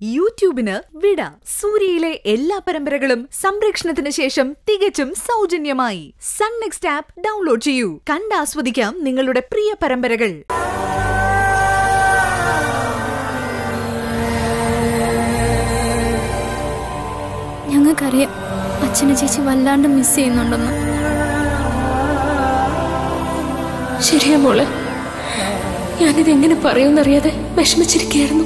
യൂട്യൂബിന് വിട സൂര്യയിലെ എല്ലാ പരമ്പരകളും സംരക്ഷണത്തിന് ശേഷം തികച്ചും സൗജന്യമായി സൺ നെക്സ്റ്റ് ആപ്പ് ഡൗൺലോഡ് ചെയ്യൂ കണ്ടാസ്വദിക്കാം നിങ്ങളുടെ പ്രിയ പരമ്പരകൾ ഞങ്ങൾക്കറിയാം അച്ഛനെ ചേച്ചി വല്ലാണ്ട് മിസ് ചെയ്യുന്നുണ്ടെന്ന് ശരിയാ മോളെ ഞാനിത് എങ്ങനെ പറയുമെന്നറിയാതെ വിഷമിച്ചിരിക്കുകയായിരുന്നു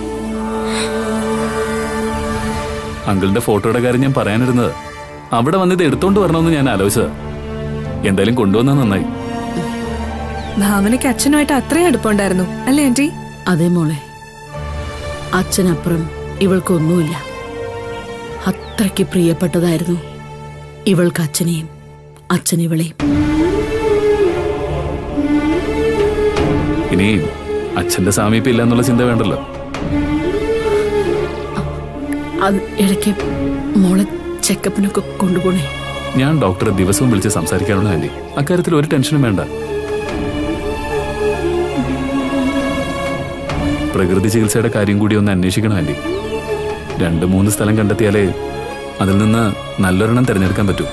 അങ്കിളിന്റെ ഫോട്ടോയുടെ കാര്യം ഞാൻ പറയാനിരുന്നത് അവിടെ വന്നിത് എടുത്തോണ്ട് വരണമെന്ന് ഞാൻ ആലോചിച്ചത് എന്തായാലും കൊണ്ടുവന്നത് നന്നായി ഭാവനയ്ക്ക് അച്ഛനുമായിട്ട് അത്രയും അടുപ്പമുണ്ടായിരുന്നു അല്ലേ ആന്റി അതെ മോളെ അച്ഛനപ്പുറം ഇവൾക്കൊന്നുമില്ല അത്രയ്ക്ക് പ്രിയപ്പെട്ടതായിരുന്നു ഇവൾക്ക് അച്ഛനെയും അച്ഛൻ ഇവളെയും ഇനി അച്ഛന്റെ സാമീപ്യം ഇല്ല എന്നുള്ള ചിന്ത വേണ്ടല്ലോ അത് ഇടയ്ക്ക് മോളെ ചെക്കപ്പിനൊക്കെ കൊണ്ടുപോണേ ഞാൻ ഡോക്ടറെ ദിവസവും വിളിച്ച് സംസാരിക്കാനുള്ള ആന്റി അക്കാര്യത്തിൽ ഒരു ടെൻഷനും വേണ്ട പ്രകൃതി ചികിത്സയുടെ കാര്യം കൂടി ഒന്ന് അന്വേഷിക്കണം ആന്റി രണ്ട് മൂന്ന് സ്ഥലം കണ്ടെത്തിയാലേ അതിൽ നിന്ന് നല്ലൊരെണ്ണം തിരഞ്ഞെടുക്കാൻ പറ്റൂ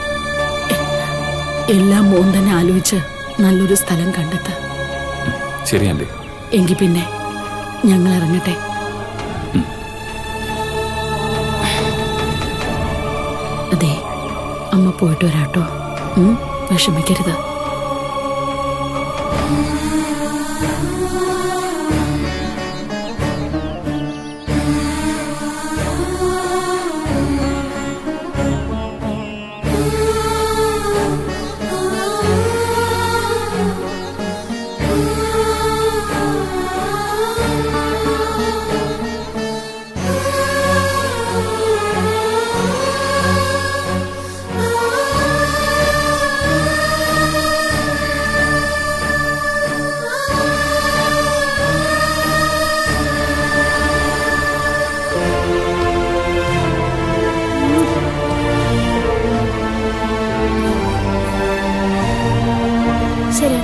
എല്ലാം മോൻ തന്നെ ആലോചിച്ച് നല്ലൊരു സ്ഥലം കണ്ടെത്ത ശരി ആന്റി എങ്കിൽ പിന്നെ ഞങ്ങൾ ഇറങ്ങട്ടെ അതെ അമ്മ പോയിട്ട് വരാട്ടോ ഉം, വിഷമിക്കരുത് ശരി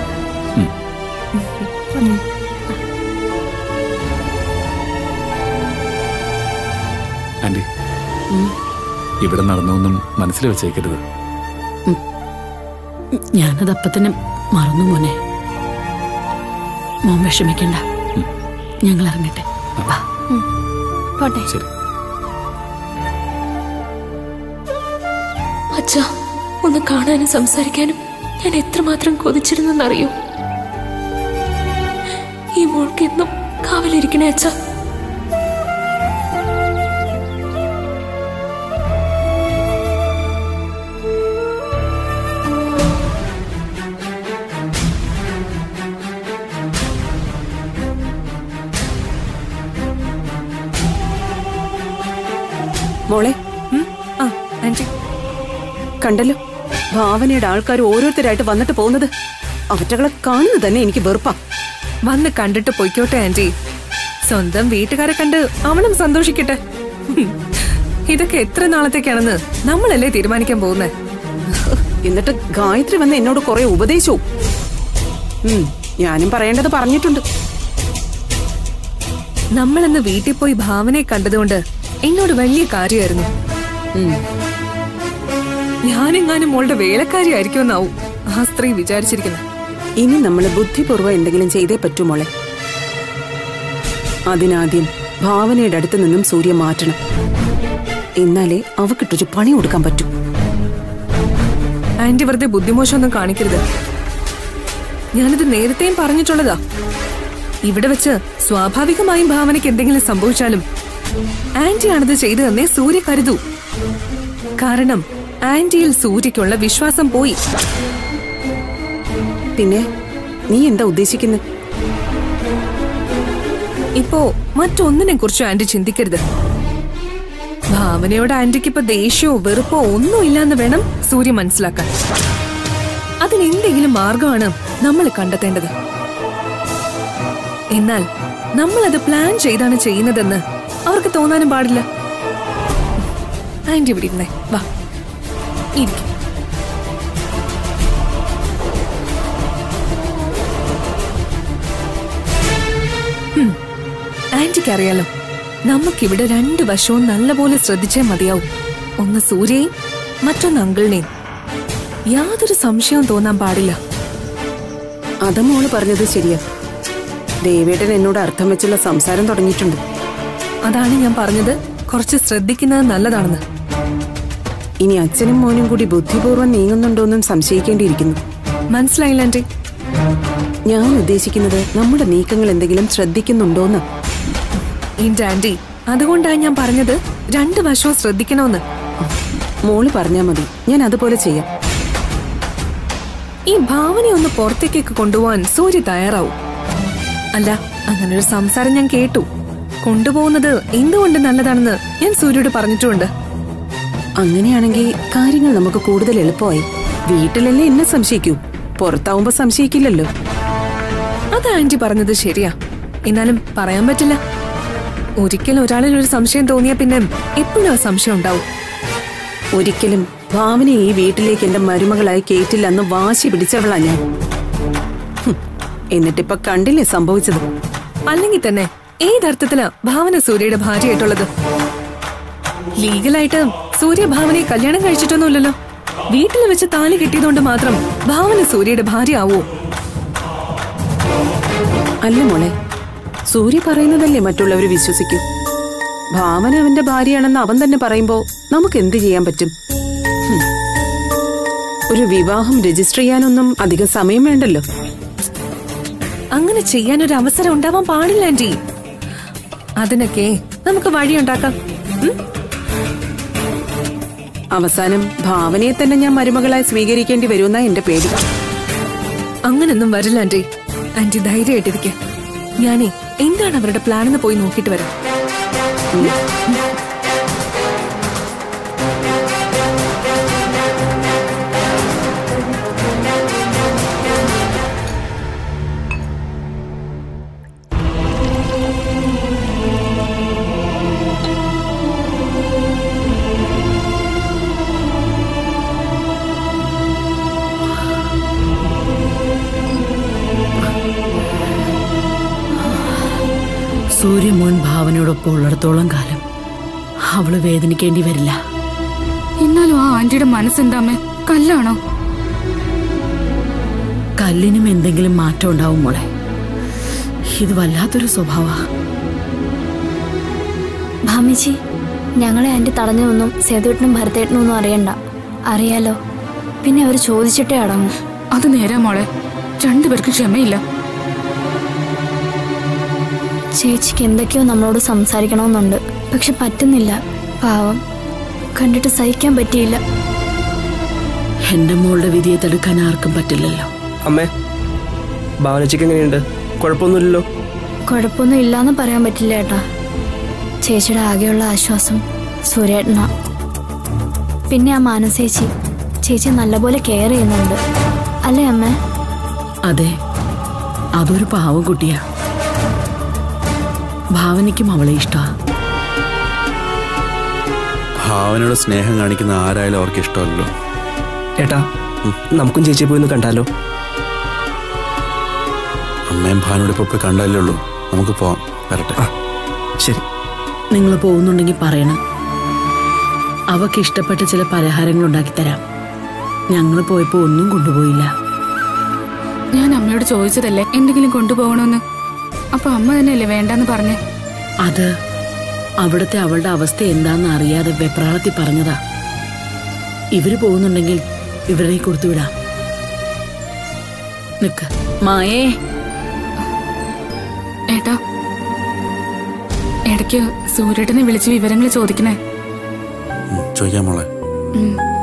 ആന്റി ഇവിടെ നടന്നൊന്നും മനസ്സിൽ വെച്ചേക്കരുത് ഞാനത് അപ്പൊ തന്നെ മറന്നു മോനെ മോൻ വിഷമിക്കണ്ട ഞങ്ങൾ ഇറങ്ങട്ടെ വാ പോട്ടെ ശരി അച്ഛ ഒന്ന് കാണാനും സംസാരിക്കാനും ഞാൻ എത്രമാത്രം കൊതിച്ചിരുന്നെന്നറിയോ ഈ മോൾക്ക് എന്നും കാവലിരിക്കണേ അച്ഛ മോളെ ഉം? ആ ആന്റി കണ്ടല്ലോ ഭാവനയുടെ ആൾക്കാർ ഓരോരുത്തരായിട്ട് വന്നിട്ട് പോകുന്നത് അവറ്റകളെ കാണുന്നത് തന്നെ എനിക്ക് വെറുപ്പാ വന്ന് കണ്ടിട്ട് പൊയ്ക്കോട്ടെ ആന്റി സ്വന്തം വീട്ടുകാരെ കണ്ട് അവനും സന്തോഷിക്കട്ടെ ഹും. ഇതൊക്കെ എത്ര നാളത്തേക്കാണെന്ന് നമ്മളല്ലേ തീരുമാനിക്കാൻ പോകുന്നത് എന്നിട്ട് ഗായത്രി വന്ന് എന്നോട് കുറെ ഉപദേശിച്ചു ഉം, ഞാനും പറയേണ്ടത് പറഞ്ഞിട്ടുണ്ട് നമ്മളിന്ന് വീട്ടിൽ പോയി ഭാവനയെ കണ്ടതുകൊണ്ട് എന്നോട് വലിയ കാര്യമായിരുന്നു ഉം, ഞാനെങ്ങാനും മോളുടെ വേലക്കാരി ആയിരിക്കുമെന്നാവും ആ സ്ത്രീ വിചാരിച്ചിരിക്കുന്നത് ഇനി നമ്മൾ ബുദ്ധിപൂർവ്വം എന്തെങ്കിലും ചെയ്തേ പറ്റൂ മോളെ അതിനാദ്യം ഭാവനയുടെ അടുത്ത് നിന്നും സൂര്യ മാറ്റണം എന്നാലേ അവക്കിട്ടൊരു പണി കൊടുക്കാൻ പറ്റൂ ആന്റി വെറുതെ ബുദ്ധിമോശമൊന്നും കാണിക്കരുത് ഞാനിത് നേരത്തെയും പറഞ്ഞിട്ടുള്ളതാ ഇവിടെ വെച്ച് സ്വാഭാവികമായും ഭാവനയ്ക്ക് എന്തെങ്കിലും സംഭവിച്ചാലും ആന്റിയാണിത് ചെയ്തതെന്നേ സൂര്യ കരുതൂ കാരണം ആന്റിയിൽ സൂര്യക്കുള്ള വിശ്വാസം പോയി പിന്നെ നീ എന്താ ഉദ്ദേശിക്കുന്നത് ഇപ്പോ മറ്റൊന്നിനെ കുറിച്ചും ആന്റി ചിന്തിക്കരുത് ഭാവനയോട് ആന്റിക്ക് ഇപ്പൊ ദേഷ്യമോ വെറുപ്പോ ഒന്നും ഇല്ലാന്ന് വേണം സൂര്യ മനസ്സിലാക്കാൻ അതിന് എന്തെങ്കിലും മാർഗമാണ് നമ്മൾ കണ്ടെത്തേണ്ടത് എന്നാൽ നമ്മൾ അത് പ്ലാൻ ചെയ്താണ് ചെയ്യുന്നതെന്ന് അവർക്ക് തോന്നാനും പാടില്ല ആന്റി ഇവിടെ ഇരുന്നേ വാ ഇരിക്കും ആന്റിക്ക് അറിയാലോ നമുക്കിവിടെ രണ്ട് വശവും നല്ലപോലെ ശ്രദ്ധിച്ചേ മതിയാവും ഒന്ന് സൂര്യയും മറ്റൊന്ന് അങ്കിളിനെയും യാതൊരു സംശയവും തോന്നാൻ പാടില്ല അത് മോള് പറഞ്ഞത് ശരിയാ ദേവേട്ടൻ എന്നോട് അർത്ഥം വെച്ചുള്ള സംസാരം തുടങ്ങിയിട്ടുണ്ട് അതാണ് ഞാൻ പറഞ്ഞത് കുറച്ച് ശ്രദ്ധിക്കുന്നത് നല്ലതാണെന്ന് ഇനി അച്ഛനും മോനും കൂടി ബുദ്ധിപൂർവ്വം നീങ്ങുന്നുണ്ടോന്നും സംശയിക്കേണ്ടിയിരിക്കുന്നു മനസ്സിലായില്ല ആന്റി ഞാൻ ഉദ്ദേശിക്കുന്നത് നമ്മുടെ നീക്കങ്ങൾ എന്തെങ്കിലും ശ്രദ്ധിക്കുന്നുണ്ടോന്ന് എന്റെ ആന്റി അതുകൊണ്ടാണ് ഞാൻ പറഞ്ഞത് രണ്ട് വശവും ശ്രദ്ധിക്കണമെന്ന് മോള് പറഞ്ഞാ മതി ഞാൻ അതുപോലെ ചെയ്യാം ഈ ഭാവനയെ ഒന്ന് പുറത്തേക്കൊക്കെ കൊണ്ടുപോവാൻ സൂര്യ തയ്യാറാവും അല്ല അങ്ങനൊരു സംസാരം ഞാൻ കേട്ടു കൊണ്ടുപോകുന്നത് എന്തുകൊണ്ട് നല്ലതാണെന്ന് ഞാൻ സൂര്യയോട് പറഞ്ഞിട്ടുമുണ്ട് അങ്ങനെയാണെങ്കിൽ കാര്യങ്ങൾ നമുക്ക് കൂടുതൽ എളുപ്പമായി വീട്ടിലല്ലേ എന്നെ സംശയിക്കൂ പുറത്താവുമ്പോ സംശയിക്കില്ലല്ലോ അത് ആന്റി പറഞ്ഞത് ശരിയാ എന്നാലും പറയാൻ പറ്റില്ല ഒരിക്കൽ ഒരാളിൽ ഒരു സംശയം തോന്നിയ പിന്നെ എപ്പോഴും ആ സംശയം ഉണ്ടാവും ഒരിക്കലും ഭാവനയെ ഈ വീട്ടിലേക്ക് എന്റെ മരുമകളായി കേറ്റില്ലെന്ന് വാശി പിടിച്ചവളാ ഞാൻ ഹും, എന്നിട്ടിപ്പൊ കണ്ടില്ലേ സംഭവിച്ചത് അല്ലെങ്കിൽ തന്നെ ഏതർത്ഥത്തിലാ ഭാവന സൂര്യയുടെ ഭാര്യയായിട്ടുള്ളത് ലീഗലായിട്ട് സൂര്യ ഭാവനയെ കല്യാണം കഴിച്ചിട്ടൊന്നുമില്ലല്ലോ വീട്ടിൽ വെച്ച് താലി കെട്ടിയതുകൊണ്ട് മാത്രം ഭാവന സൂര്യയുടെ ഭാര്യ ആവോ അല്ല മോളെ സൂര്യ പറയുന്നതല്ലേ മറ്റുള്ളവർ വിശ്വസിക്കൂ ഭാവന അവന്റെ ഭാര്യയാണെന്ന് അവൻ തന്നെ പറയുമ്പോ നമുക്ക് എന്ത് ചെയ്യാൻ പറ്റും ഹും. ഒരു വിവാഹം രജിസ്റ്റർ ചെയ്യാനൊന്നും അധികം സമയം വേണ്ടല്ലോ അങ്ങനെ ചെയ്യാൻ ഒരു അവസരം ഉണ്ടാവാൻ പാടില്ല ആന്റി അതിനൊക്കെ നമുക്ക് വഴിയുണ്ടാക്കാം ഉം? അവസാനം ഭാവനയെ തന്നെ ഞാൻ മരുമകളായി സ്വീകരിക്കേണ്ടി വരുമെന്നാ എന്റെ പേടി അങ്ങനൊന്നും വരില്ല ആന്റി ആന്റി ധൈര്യമായിട്ടിരിക്കെ ഞാനേ എന്താണ് അവരുടെ പ്ലാൻ എന്ന് പോയി നോക്കിയിട്ട് വരാം സൂര്യമോൻ ഭാവനയോടൊപ്പം ഉള്ളിടത്തോളം കാലം അവള് വേദനിക്കേണ്ടി വരില്ല എന്നാലും ആ ആന്റിയുടെ മനസ്സെന്താമേ കല്ലാണോ കല്ലിനും എന്തെങ്കിലും മാറ്റം ഉണ്ടാവും മോളെ ഇത് വല്ലാത്തൊരു സ്വഭാവ ഭാമിജി ഞങ്ങളെ ആന്റി തടഞ്ഞതൊന്നും സേതുവേട്ടനും ഭരതേട്ടനും ഒന്നും അറിയണ്ട അറിയാലോ പിന്നെ അവർ ചോദിച്ചിട്ടേ അടങ്ങും അത് നേരാ മോളെ രണ്ടുപേർക്ക് ക്ഷമയില്ല ചേച്ചിക്ക് എന്തൊക്കെയോ നമ്മളോട് സംസാരിക്കണമെന്നുണ്ട് പക്ഷെ പറ്റുന്നില്ല പാവം കണ്ടിട്ട് സഹിക്കാൻ പറ്റിയില്ല എന്റെ മോളുടെ വിധിയെ തടുക്കാൻ ആർക്കും പറ്റില്ലല്ലോ അമ്മേ ഭാവനച്ചയ്ക്ക് എങ്ങനെയുണ്ട് കുഴപ്പമൊന്നുമില്ലല്ലോ കുഴപ്പമൊന്നും ഇല്ലാന്ന് പറയാൻ പറ്റില്ല ഏട്ടാ ചേച്ചിയുടെ ആകെയുള്ള ആശ്വാസം സൂര്യേട്ടനാ പിന്നെ ആ മാനസേച്ചി ചേച്ചി നല്ലപോലെ കെയർ ചെയ്യുന്നുണ്ട് അല്ലേ അമ്മേ അതെ അതൊരു പാവം കുട്ടിയാ ഭാവനയ്ക്കും അവളെ ഇഷ്ടമാ ഭാവനയുടെ സ്നേഹം കാണിക്കുന്ന ആരായാലും അവർക്ക് ഇഷ്ടമല്ലോ ഏട്ടാ നമുക്കും ചേച്ചിയെ പോയി ഒന്ന് കണ്ടാലോ അമ്മയും ഭാവനയോട് ഇപ്പോൾ പോയി കണ്ടല്ലേ ഉള്ളൂ നമുക്ക് പോവാം വരട്ടെ ശരി നിങ്ങൾ പോകുന്നുണ്ടെങ്കിൽ പറയണം അവക്ക് ഇഷ്ടപ്പെട്ട ചില പലഹാരങ്ങൾ ഉണ്ടാക്കി തരാം ഞങ്ങൾ പോയപ്പോൾ ഒന്നും കൊണ്ടുപോയില്ല ഞാൻ അമ്മയോട് ചോദിച്ചതല്ലേ എന്തെങ്കിലും കൊണ്ടുപോകണമെന്ന് അപ്പൊ അമ്മ തന്നെയല്ലേ വേണ്ടെന്ന് പറഞ്ഞേ അത് അവിടുത്തെ അവളുടെ അവസ്ഥ എന്താന്ന് അറിയാതെ വെപ്രാളത്തിൽ പറഞ്ഞതാ ഇവര് പോകുന്നുണ്ടെങ്കിൽ ഇവരെ കൊടുത്തുവിടാം നിക്ക് മായേ ഏട്ടാ ഇടയ്ക്ക് സൂര്യേട്ടനെ വിളിച്ച് വിവരങ്ങൾ ചോദിക്കണേ ഉം, ചോദിക്കാം മോളെ ഉം.